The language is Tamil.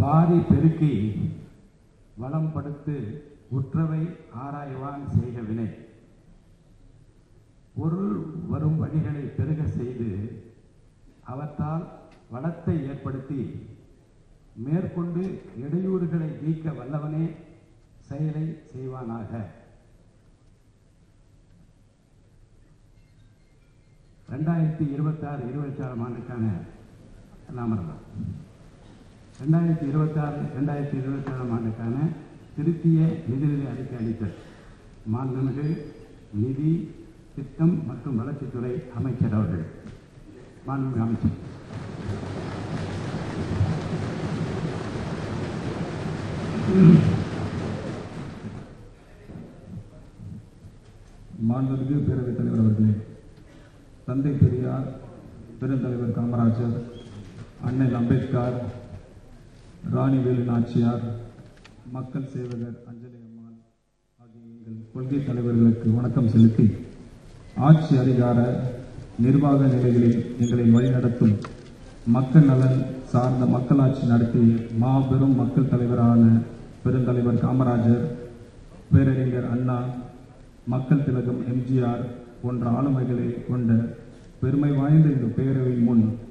வாரி பெருக்கி வளம் படுத்து உற்றவை ஆராய்வான் செய்க வினை பொருள் வரும் வழிகளை பெருக செய்து அவற்றால் வளத்தை ஏற்படுத்தி மேற்கொண்டு இடையூறுகளை நீக்க வல்லவனே செயலை செய்வானாக ரெண்டாயிரத்தி இருபத்தி ஆறு இருபத்தி ஆறாம் ஆண்டுக்கான நாமரலாம் ரெண்டாயிரத்தி இருபத்தாறு ரெண்டாயிரத்தி இருபத்தி ஆறாம் ஆண்டுக்கான திருத்திய நிதிநிலை அறிக்கை அளித்தல் மாண்புமிகு நிதி திட்டம் மற்றும் வளர்ச்சித்துறை அமைச்சர் அவர்கள் மாண்புமிகு அமைச்சர் மாண்புமிகு பேரவைத் தலைவர் அவர்களே தந்தை பெரியார் பெருந்தலைவர் காமராஜர் அண்ணல் அம்பேத்கர் ராணிவேலு நாச்சியார் மக்கள் சேவகர் அஞ்சலி அம்மாள் ஆகிய எங்கள் கொள்கை தலைவர்களுக்கு வணக்கம் செலுத்தி ஆட்சி அதிகார நிர்வாக நிலைகளில் எங்களை வழிநடத்தும் மக்கள் நலன் சார்ந்த மக்களாட்சி நடத்திய மாபெரும் மக்கள் தலைவரான பெருந்தலைவர் காமராஜர் பேரறிஞர் அண்ணா மக்கள் திலகம் எம்ஜிஆர் போன்ற ஆளுமைகளை கொண்ட பெருமை வாய்ந்த இந்த பேரவையின் முன்